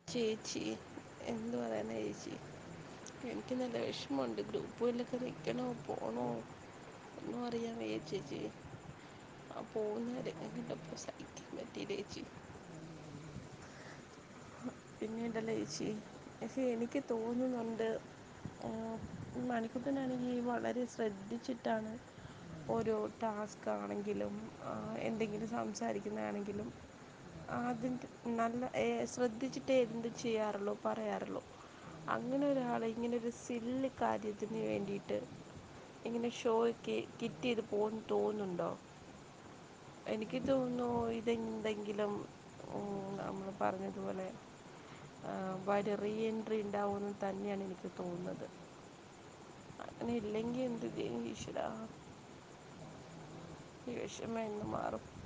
ചേച്ചി എന്ത് പറയാനാ ചേച്ചി എനിക്ക് നല്ല വിഷമമുണ്ട് ഗ്രൂപ്പിലൊക്കെ നിൽക്കണോ പോണോ ഒന്നും അറിയാൻ വയ്യ ചേച്ചി ആ പോകുന്നത് കണ്ടപ്പോൾ സഹിക്കാൻ പറ്റിയില്ല ചേച്ചി പിന്നീണ്ടല്ലോ ചേച്ചി പക്ഷേ എനിക്ക് തോന്നുന്നുണ്ട് മണിക്കുട്ടനാണെങ്കിൽ വളരെ ശ്രദ്ധിച്ചിട്ടാണ് ഓരോ ടാസ്ക് ആണെങ്കിലും എന്തെങ്കിലും സംസാരിക്കുന്നതാണെങ്കിലും അതിൻ്റെ നല്ല ശ്രദ്ധിച്ചിട്ടേ എന്തും ചെയ്യാറുള്ളൂ പറയാറുള്ളൂ അങ്ങനെ ഒരാളെ ഇങ്ങനെ ഒരു സില്ലി കാര്യത്തിന് വേണ്ടിയിട്ട് ഇങ്ങനെ ഷോയ്ക്ക് കിറ്റ് പോന്ന് തോന്നുന്നുണ്ടോ എനിക്ക് തോന്നുന്നു ഇതെന്തെങ്കിലും നമ്മൾ പറഞ്ഞതുപോലെ വഴി റീ എൻട്രി ഉണ്ടാവുമെന്ന് തന്നെയാണ് എനിക്ക് തോന്നുന്നത് അങ്ങനെ ഇല്ലെങ്കിൽ എന്ത് ചെയ്യും ഈശ്വരാ ഈ വിഷമം എന്ന് മാറും